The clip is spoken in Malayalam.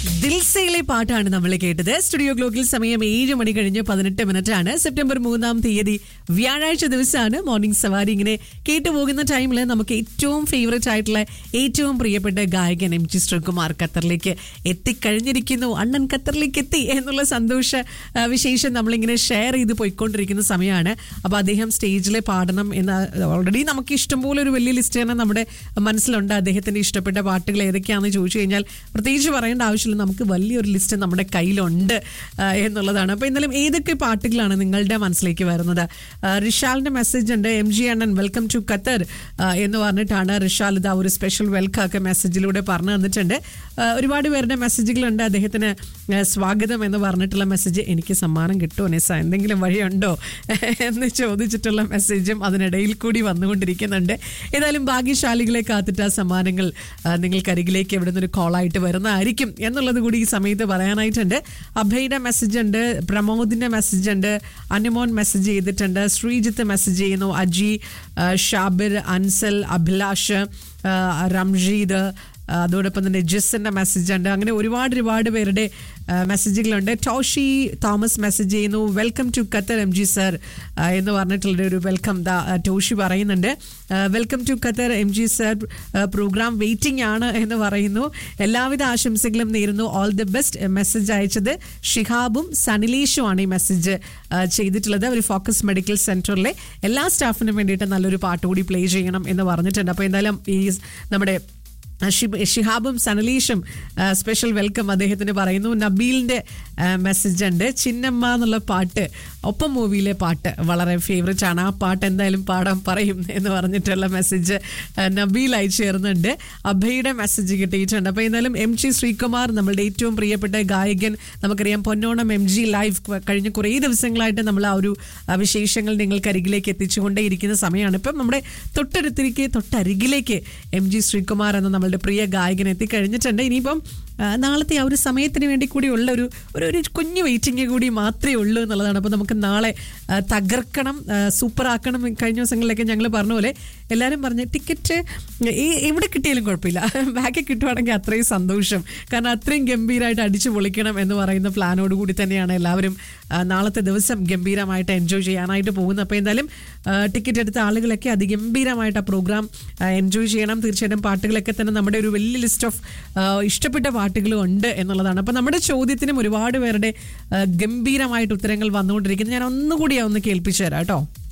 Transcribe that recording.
ദിൽസയിലെ പാട്ടാണ് നമ്മൾ കേട്ടത് സ്റ്റുഡിയോ ഗ്ലോക്കിൽ സമയം ഏഴ് മണി കഴിഞ്ഞ് പതിനെട്ട് മിനിറ്റ് ആണ് സെപ്റ്റംബർ മൂന്നാം തീയതി വ്യാഴാഴ്ച ദിവസമാണ് മോർണിംഗ് സവാരി ഇങ്ങനെ കേട്ടു പോകുന്ന ടൈമിൽ നമുക്ക് ഏറ്റവും ഫേവറേറ്റ് ആയിട്ടുള്ള ഏറ്റവും പ്രിയപ്പെട്ട ഗായകൻ എം ജി ശ്രീകുമാർ ഖത്തറിലേക്ക് എത്തിക്കഴിഞ്ഞിരിക്കുന്നു അണ്ണൻ ഖത്തറിലേക്ക് എത്തി എന്നുള്ള സന്തോഷ ആ, വിശേഷം നമ്മളിങ്ങനെ ഷെയർ ചെയ്ത് പോയിക്കൊണ്ടിരിക്കുന്ന സമയമാണ് അപ്പോൾ അദ്ദേഹം സ്റ്റേജിൽ പാടണം എന്ന് ഓൾറെഡി നമുക്ക് ഇഷ്ടംപോലെ ഒരു വലിയ ലിസ്റ്റ് തന്നെ നമ്മുടെ മനസ്സിലുണ്ട് അദ്ദേഹത്തിന്റെ ഇഷ്ടപ്പെട്ട പാട്ടുകൾ ഏതൊക്കെയാണെന്ന് ചോദിച്ചു കഴിഞ്ഞാൽ പ്രത്യേകിച്ച് പറയേണ്ട ആവശ്യമില്ല നമുക്ക് വലിയൊരു ലിസ്റ്റ് നമ്മുടെ കയ്യിലുണ്ട് ആ, എന്നുള്ളതാണ് അപ്പോൾ എന്നാലും ഏതൊക്കെ പാട്ടുകളാണ് നിങ്ങളുടെ മനസ്സിലേക്ക് വരുന്നത് ആ, റിഷാലിന്റെ മെസ്സേജ് ഉണ്ട് എം ജി അണ്ണൻ വെൽക്കം ടു ഖത്തർ ആ, എന്ന് പറഞ്ഞിട്ടാണ് റിഷാൽ ഇതാ ഒരു സ്പെഷ്യൽ വെൽക്കം ഒക്കെ മെസ്സേജിലൂടെ പറഞ്ഞു തന്നിട്ടുണ്ട് ആ, ഒരുപാട് പേരുടെ മെസ്സേജുകളുണ്ട് അദ്ദേഹത്തിന് ആ, സ്വാഗതം എന്ന് പറഞ്ഞിട്ടുള്ള മെസ്സേജ് എനിക്ക് സമ്മാനം കിട്ടുമോ നിസ എന്തെങ്കിലും വഴിയുണ്ടോ എന്ന് ചോദിച്ചിട്ടുള്ള മെസ്സേജും അതിനിടയിൽ കൂടി വന്നുകൊണ്ടിരിക്കുന്നുണ്ട് ഏതായാലും ഭാഗ്യശാലികളെ കാത്തിട്ട് ആ സമ്മാനങ്ങൾ ആ, നിങ്ങൾക്കരികിലേക്ക് എവിടെ നിന്നൊരു കോളായിട്ട് വരുന്നതായിരിക്കും എന്നുള്ളത് കൂടി ഈ സമയത്ത് പറയാനായിട്ടുണ്ട് അഭയുടെ മെസ്സേജ് ഉണ്ട് പ്രമോദിന്റെ മെസ്സേജ് ഉണ്ട് അനുമോൻ മെസ്സേജ് ചെയ്തിട്ടുണ്ട് ശ്രീജിത്ത് മെസ്സേജ് ചെയ്യുന്നു അജി ആ, ഷാബിർ അൻസൽ അഭിലാഷ് ആ, റംഷീദ് ആ, അതോടൊപ്പം തന്നെ ജിസിന്റെ മെസ്സേജ് ഉണ്ട് അങ്ങനെ ഒരുപാട് ഒരുപാട് പേരുടെ ആ, മെസ്സേജുകളുണ്ട് ടോഷി തോമസ് മെസ്സേജ് ചെയ്യുന്നു welcome to Qatar M G sir എന്ന് പറഞ്ഞിട്ടുള്ള ഒരു വെൽക്കം ദാ ആ, ടോഷി പറയുന്നുണ്ട് welcome to Qatar M G sir program waiting ആണ് എന്ന് പറയുന്നു എല്ലാവിധ ആശംസകളും നേരുന്നു ഓൾ ദി ബെസ്റ്റ് മെസ്സേജ് അയച്ചത് ഷിഹാബും സനിലേഷുമാണ് ഈ മെസ്സേജ് ചെയ്തിട്ടുള്ളത് ഒരു ഫോക്കസ് മെഡിക്കൽ സെന്ററിലെ എല്ലാ സ്റ്റാഫിനും വേണ്ടിയിട്ട് നല്ലൊരു പാട്ട് കൂടി പ്ലേ ചെയ്യണം എന്ന് പറഞ്ഞിട്ടുണ്ട് അപ്പോൾ എന്തായാലും ഈ നമ്മുടെ ഷിബ് ഷിഹാബും സനലീഷും ആ, സ്പെഷ്യൽ വെൽക്കം അദ്ദേഹത്തിന് പറയുന്നു നബീലിന്റെ ആ, മെസ്സേജ് ഉണ്ട് ചിന്നമ്മ എന്നുള്ള പാട്ട് ഒപ്പം മൂവിയിലെ പാട്ട് വളരെ ഫേവറേറ്റ് ആണ് ആ പാട്ട് എന്തായാലും പാടാൻ പറയും എന്ന് പറഞ്ഞിട്ടുള്ള മെസ്സേജ് ആ, നബീൽ അയച്ചു ചേർന്നുണ്ട് അഭയുടെ മെസ്സേജ് കിട്ടിയിട്ടുണ്ട് അപ്പോൾ എന്തായാലും എം ജി ശ്രീകുമാർ നമ്മളുടെ ഏറ്റവും പ്രിയപ്പെട്ട ഗായകൻ നമുക്കറിയാം പൊന്നോണം എം ജി ലൈവ് കഴിഞ്ഞ കുറേ ദിവസങ്ങളായിട്ട് നമ്മൾ ആ ഒരു ആ, വിശേഷങ്ങൾ നിങ്ങൾക്കരികിലേക്ക് എത്തിച്ചുകൊണ്ടേയിരിക്കുന്ന സമയമാണ് ഇപ്പം നമ്മുടെ തൊട്ടടുത്തിരിക്കെ തൊട്ടരികിലേക്ക് എം ജി ശ്രീകുമാർ എന്ന നമ്മളുടെ പ്രിയ ഗായകൻ എത്തിക്കഴിഞ്ഞിട്ടുണ്ട് ഇനിയിപ്പം ആ, നാളത്തെ ആ ഒരു സമയത്തിന് വേണ്ടി കൂടി ഉള്ള ഒരു ഒരു ഒരു കുഞ്ഞു വെയിറ്റിംഗ് കൂടി മാത്രമേ ഉള്ളൂ എന്നുള്ളതാണ് അപ്പോൾ നമുക്ക് നാളെ ആ, തകർക്കണം ആ, സൂപ്പറാക്കണം കഴിഞ്ഞ ദിവസങ്ങളിലൊക്കെ ഞങ്ങൾ പറഞ്ഞ പോലെ എല്ലാവരും പറഞ്ഞ് ടിക്കറ്റ് ഈ- എവിടെ കിട്ടിയാലും കുഴപ്പമില്ല ബാക്കിൽ കിട്ടുവാണെങ്കിൽ അത്രയും സന്തോഷം കാരണം അത്രയും ഗംഭീരമായിട്ട് അടിച്ചു പൊളിക്കണം എന്ന് പറയുന്ന പ്ലാനോട് കൂടി തന്നെയാണ് എല്ലാവരും ആ, നാളത്തെ ദിവസം ഗംഭീരമായിട്ട് എൻജോയ് ചെയ്യാനായിട്ട് പോകുന്നത് അപ്പോൾ എന്തായാലും ടിക്കറ്റ് എടുത്ത ആളുകളൊക്കെ അതിഗംഭീരമായിട്ട് ആ പ്രോഗ്രാം എൻജോയ് ചെയ്യണം തീർച്ചയായിട്ടും പാട്ടുകളൊക്കെ തന്നെ നമ്മുടെ ഒരു വലിയ ലിസ്റ്റ് ഓഫ് ഇഷ്ടപ്പെട്ട പാട്ടുകളും ഉണ്ട് എന്നുള്ളതാണ് അപ്പോൾ നമ്മുടെ ചോദ്യത്തിനും ഒരുപാട് പേരുടെ ആ, ഗംഭീരമായിട്ട് ഉത്തരങ്ങൾ വന്നുകൊണ്ടിരിക്കുന്നത് ഞാൻ ഒന്നുകൂടി ഒന്ന് കേൾപ്പിച്ചു തരാം കേട്ടോ